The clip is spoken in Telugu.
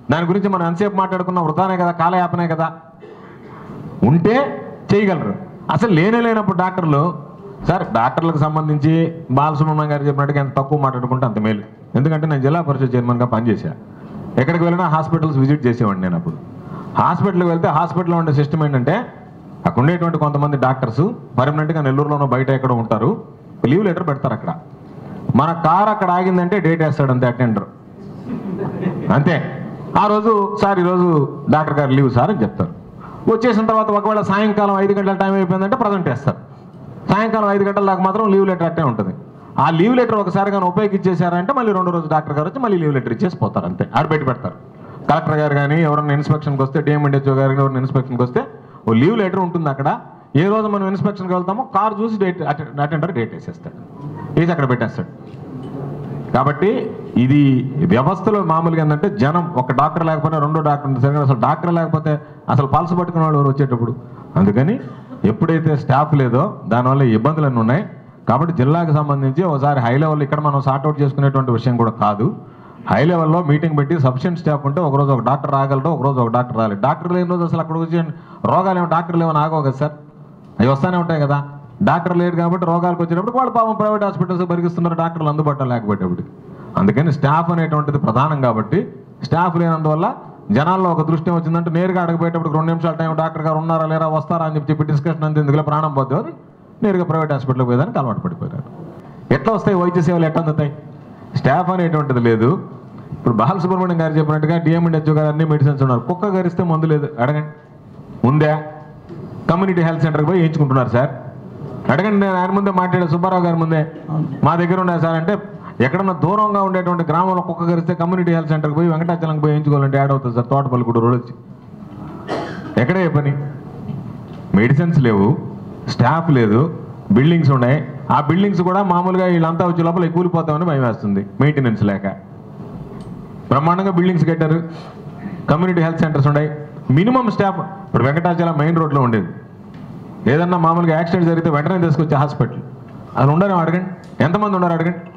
దాని గురించి మనం ఎంతసేపు మాట్లాడుకున్న వృధానే కదా కాలయాపనే కదా ఉంటే చేయగలరు అసలు లేనే లేనప్పుడు డాక్టర్లు సార్ డాక్టర్లకు సంబంధించి బాలసుబ్రహ్మణ్యం గారు చెప్పినట్టుగా ఎంత తక్కువ మాట్లాడుకుంటే అంత మేలు ఎందుకంటే నేను జిల్లా పరిషత్ చైర్మన్గా పనిచేశా ఎక్కడికి వెళ్ళినా హాస్పిటల్స్ విజిట్ చేసేవాడిని నేను అప్పుడు హాస్పిటల్కి వెళ్తే హాస్పిటల్లో ఉండే సిస్టమ్ ఏంటంటే అక్కడ ఉండేటువంటి కొంతమంది డాక్టర్స్ పర్మనెంట్గా నెల్లూరులోనో బయట ఎక్కడో ఉంటారు లీవ్ లెటర్ పెడతారు అక్కడ మన కార్ అక్కడ ఆగిందంటే డేట్ వేస్తాడు అంతే అటెండర్ అంతే ఆ రోజు సార్ ఈరోజు డాక్టర్ గారు లీవ్ సార్ అని చెప్తారు వచ్చేసిన తర్వాత ఒకవేళ సాయంకాలం ఐదు గంటల టైం అయిపోయిందంటే ప్రజెంట్ వేస్తారు సాయంకాలం ఐదు గంటల దాకా మాత్రం లీవ్ లెటర్ అట్టే ఉంటుంది ఆ లీవ్ లెటర్ ఒకసారి కానీ ఉపయోగించేశారంటే మళ్ళీ రెండు రోజు డాక్టర్ గారు వచ్చి మళ్ళీ లీవ్ లెటర్ ఇచ్చేసి పోతారు అంతే ఆడ పెట్టి పెడతారు కలెక్టర్ గారు కానీ ఎవరైనా ఇన్స్పెక్షన్కి వస్తే డిఎంఎండ్హెచ్ఓ గారు ఎవరైనా ఇన్స్పెక్షన్కి వస్తే ఓ లీవ్ లెటర్ ఉంటుంది అక్కడ ఏ రోజు మనం ఇన్స్పెక్షన్కి వెళ్తామో కార్ చూసి డేట్ అటెండర్ డేట్ వేసేస్తాడు వేసి అక్కడ పెట్టేస్తాడు కాబట్టి ఇది వ్యవస్థలో మామూలుగా ఏంటంటే జనం ఒక డాక్టర్ లేకపోతే రెండో డాక్టర్ ఉంటుంది సరే అసలు డాక్టర్ లేకపోతే అసలు పల్స్ పట్టుకునే వాళ్ళు ఎవరు వచ్చేటప్పుడు అందుకని ఎప్పుడైతే స్టాఫ్ లేదో దానివల్ల ఇబ్బందులు అన్నీ ఉన్నాయి కాబట్టి జిల్లాకు సంబంధించి ఒకసారి హై లెవెల్ ఇక్కడ మనం సార్ట్అవుట్ చేసుకునేటువంటి విషయం కూడా కాదు హై లెవెల్లో మీటింగ్ పెట్టి సఫిషియెంట్ స్టాఫ్ ఉంటే ఒకరోజు ఒక డాక్టర్ రాగలరు ఒకరోజు ఒక డాక్టర్ రాలేదు డాక్టర్ లేని రోజు అసలు అక్కడ వచ్చి రోగాలు ఏమో డాక్టర్లు ఏమైనా ఆగవు కదా సార్ అవి వస్తూనే ఉంటాయి కదా డాక్టర్ లేడు కాబట్టి రోగాలకు వచ్చినప్పుడు వాళ్ళు పాపం ప్రైవేట్ హాస్పిటల్స్ పరిగిస్తున్నారు డాక్టర్లు అందుబాటులో లేకపోయేటప్పుడు అందుకని స్టాఫ్ అనేటువంటిది ప్రధానం కాబట్టి స్టాఫ్ లేనందువల్ల జనాల్లో ఒక దృష్టి వచ్చిందంటే నేరుగా అడగపోయేటప్పుడు రెండు నిమిషాల టైం డాక్టర్ గారు ఉన్నారా లేరా వస్తారా అని చెప్పి చెప్పి డిస్కషన్ అంతే ఎందుకు ప్రాణం పోద్దు అని నేరుగా ప్రైవేట్ హాస్పిటల్కి పోయేదానికి అలవాటు పడిపోయారు ఎట్లా వస్తాయి వైద్య సేవలు ఎట్లా అందుతాయి స్టాఫ్ అనేటువంటిది లేదు ఇప్పుడు బాలసుబ్రహ్మణ్యం గారు చెప్పినట్టుగా డిఎంఎండ్హెచ్ఓ గారు అన్ని మెడిసిన్స్ ఉన్నారు కుక్క గరిస్తే మందు లేదు అడగండి ఉందా కమ్యూనిటీ హెల్త్ సెంటర్కి పోయి వేయించుకుంటున్నారు సార్ అడగండి నేను ఆయన ముందే మాట్లాడే సుబ్బారావు గారి ముందే మా దగ్గర ఉన్నాయి సార్ అంటే ఎక్కడన్నా దూరంగా ఉండేటువంటి గ్రామంలో కుక్క గరిస్తే కమ్యూనిటీ హెల్త్ సెంటర్కి పోయి వెంకటాచలంకి పోయి వేయించుకోవాలంటే యాడ్ అవుతుంది సార్ తోటపల్లి కూడా రోడ్ వచ్చి ఎక్కడే ఏ పని మెడిసిన్స్ లేవు స్టాఫ్ లేదు బిల్డింగ్స్ ఉన్నాయి ఆ బిల్డింగ్స్ కూడా మామూలుగా వీళ్ళంతా వచ్చే లోపల కూలిపోతామని భయం వేస్తుంది మెయింటెనెన్స్ లేక బ్రహ్మాండంగా బిల్డింగ్స్ కట్టారు కమ్యూనిటీ హెల్త్ సెంటర్స్ ఉన్నాయి మినిమం స్టాఫ్ ఇప్పుడు వెంకటాచలం మెయిన్ రోడ్లో ఉండేది ఏదన్నా మామూలుగా యాక్సిడెంట్ జరిగితే వెంటనే తీసుకొచ్చే హాస్పిటల్ అది ఉండరు అడగండి ఎంతమంది ఉన్నారు అడగండి